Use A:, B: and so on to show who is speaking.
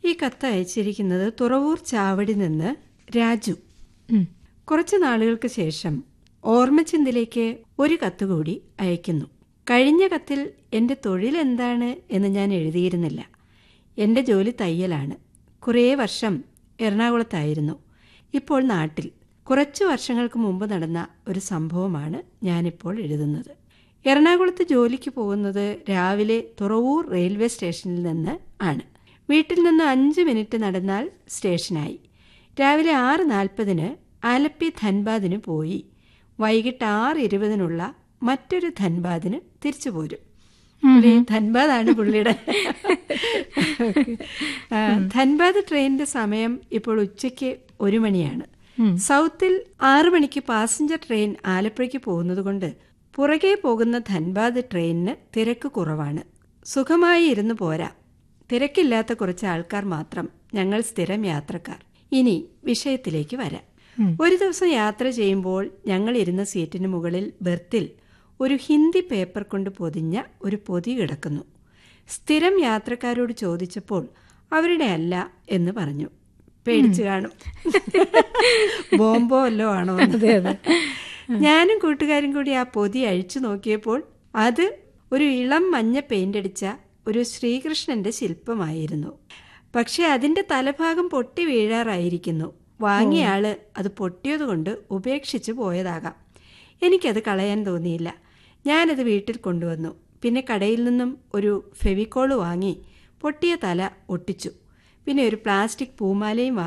A: ഈ കത്ത് അയച്ചിരിക്കുന്നത് തുറവൂർ ചാവടി നിന്ന് രാജു
B: ഉം.
A: കുറച്ച് നാളുകൾക്ക് ശേഷം ഓർമ്മച്ചിന്തിലേക്ക് ഒരു കത്ത് കൂടി അയക്കുന്നു കഴിഞ്ഞ കത്തിൽ എൻ്റെ തൊഴിൽ എന്താണ് എന്ന് ഞാൻ എഴുതിയിരുന്നില്ല എൻ്റെ ജോലി തയ്യലാണ് കുറേ വർഷം എറണാകുളത്തായിരുന്നു ഇപ്പോൾ നാട്ടിൽ കുറച്ച് വർഷങ്ങൾക്ക് മുമ്പ് നടന്ന ഒരു സംഭവമാണ് ഞാനിപ്പോൾ എഴുതുന്നത് എറണാകുളത്ത് ജോലിക്ക് പോകുന്നത് രാവിലെ തുറവൂർ റെയിൽവേ സ്റ്റേഷനിൽ നിന്ന് ആണ് വീട്ടിൽ നിന്ന് അഞ്ച് മിനിറ്റ് നടന്നാൽ സ്റ്റേഷനായി രാവിലെ ആറ് നാൽപ്പതിന് ആലപ്പി ധൻബാദിന് പോയി വൈകിട്ട് ആറ് ഇരുപതിനുള്ള മറ്റൊരു ധൻബാദിന് തിരിച്ചു പോരും പുള്ളി ധൻബാദാണ് പുള്ളിയുടെ ആ, ധൻബാദ് ട്രെയിനിന്റെ സമയം ഇപ്പോൾ ഉച്ചയ്ക്ക് ഒരു മണിയാണ് സൗത്തിൽ ആറു മണിക്ക് പാസഞ്ചർ ട്രെയിൻ ആലപ്പുഴയ്ക്ക് പോകുന്നത് കൊണ്ട് പുറകെ പോകുന്ന ധൻബാദ് ട്രെയിനിന് തിരക്ക് കുറവാണ് സുഖമായി ഇരുന്ന് പോരാ തിരക്കില്ലാത്ത കുറച്ച് ആൾക്കാർ മാത്രം ഞങ്ങൾ സ്ഥിരം യാത്രക്കാർ ഇനി വിഷയത്തിലേക്ക് വരാം ഒരു ദിവസം യാത്ര ചെയ്യുമ്പോൾ ഞങ്ങൾ ഇരുന്ന സീറ്റിന് മുകളിൽ ബെർത്തിൽ ഒരു ഹിന്ദി പേപ്പർ കൊണ്ട് പൊതിഞ്ഞ ഒരു പൊതി കിടക്കുന്നു സ്ഥിരം യാത്രക്കാരോട് ചോദിച്ചപ്പോൾ അവരുടെ അല്ല എന്ന് പറഞ്ഞു പേടിച്ചു കാണും ബോംബോ വല്ലോ ആണോ എന്ന്. ഞാനും കൂട്ടുകാരും കൂടി ആ പൊതി അഴിച്ചു നോക്കിയപ്പോൾ അത് ഒരു ഇളം മഞ്ഞ പെയിന്റ് അടിച്ച ഒരു ശ്രീകൃഷ്ണന്റെ ശില്പമായിരുന്നു പക്ഷെ അതിന്റെ തലഭാഗം പൊട്ടി വീഴാറായിരിക്കുന്നു വാങ്ങിയ ആള് അത് പൊട്ടിയതുകൊണ്ട് ഉപേക്ഷിച്ചു പോയതാകാം എനിക്കത് കളയാൻ തോന്നിയില്ല ഞാനത് വീട്ടിൽ കൊണ്ടുവന്നു പിന്നെ കടയിൽ നിന്നും ഒരു ഫെവിക്കോള് വാങ്ങി പൊട്ടിയ തല ഒട്ടിച്ചു പിന്നെ ഒരു പ്ലാസ്റ്റിക് പൂമാലയും വാങ്ങി